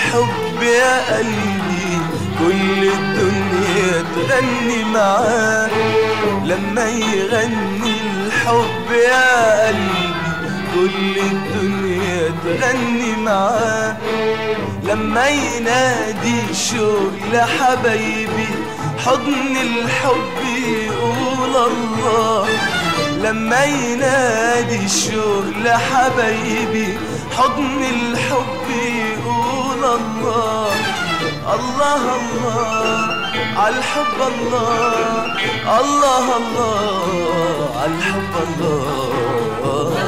الحب يا قلبي كل الدنيا تغني معاه لما يغني الحب يا قلبي كل الدنيا تغني معاه لما ينادي الشوق لحبايبي حضن الحب يقول الله لما ينادي الشوق لحبايبي حضن الحب يقول الله الله الله عالحب الله الله الله عالحب الله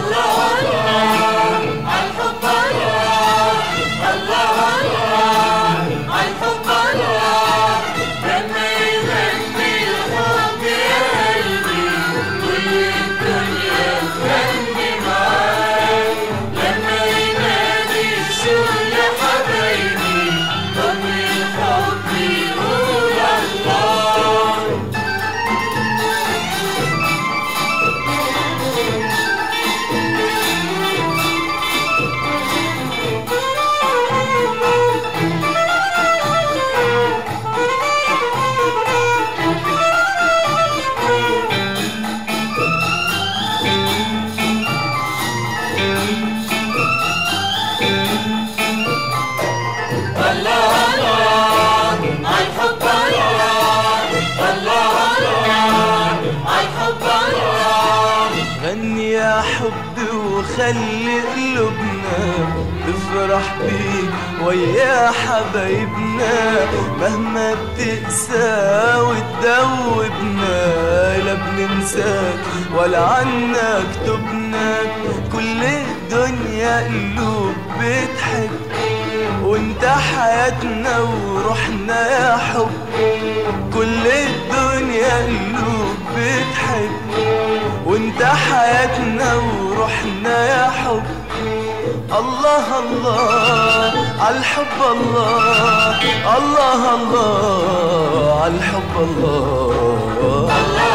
غني يا حب وخلي قلوبنا تفرح بيك ويا حبايبنا مهما بتقسى وتدوبنا لا بننساك ولا عنا كتبناك كل الدنيا قلوب بتحب وانت حياتنا وروحنا يا حب كل الدنيا قلوب بتحب وانت حياتنا وروحنا يا حب الله الله عالحب الله الله الله عالحب الله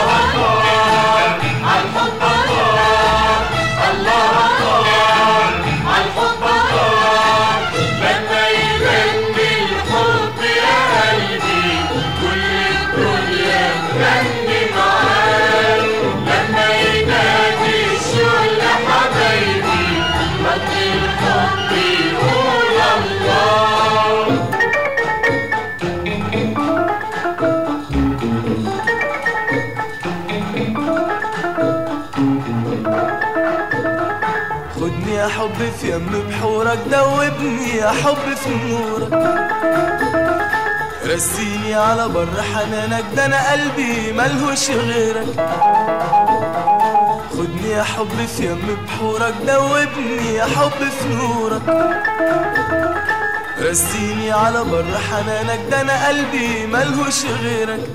خدني يا حب في يم بحورك دوبني يا حب في نورك رسيني على بر حنانك ده انا قلبي ملهوش غيرك خدني يا حب في يم بحورك دوبني يا حب في نورك رسيني على بر حنانك ده انا قلبي ملهوش غيرك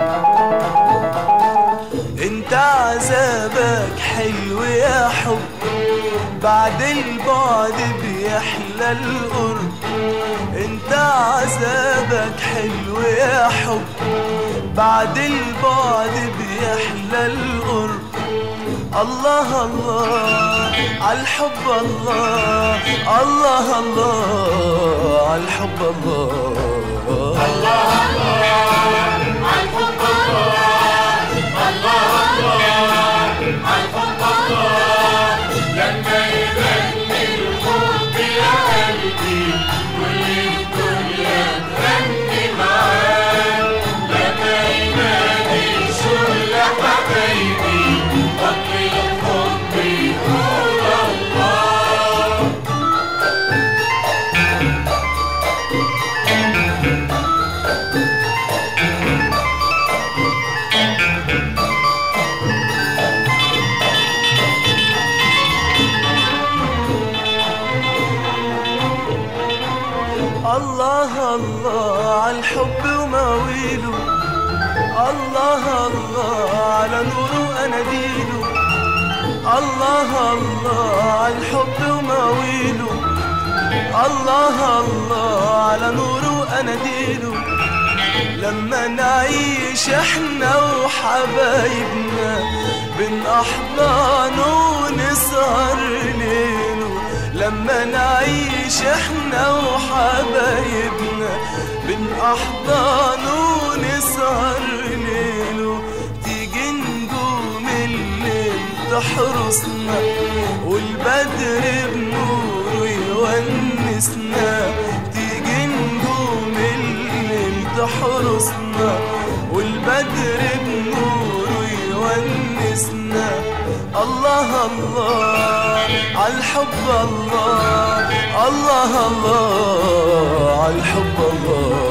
انت عذابك حلو يا حب بعد البعد بيحلى القرب انت عذابك حلو يا حب بعد البعد بيحلى القرب الله الله عالحب الله الله الله عالحب الله الله الله عالحب ومواويله الله الله على نوره واناديله الله الله عالحب ومواويله الله الله على نوره واناديله لما نعيش احنا وحبايبنا بين احضانه ونسهر ليله لما نعيش احنا وحبايبنا بين احضانه ونسهر ليله تيجي نجوم الليل تحرسنا والبدر بنوره يونسنا تيجي نجوم الليل تحرسنا والبدر بنوره يونسنا الله الله عالحب الله الله الله عالحب الله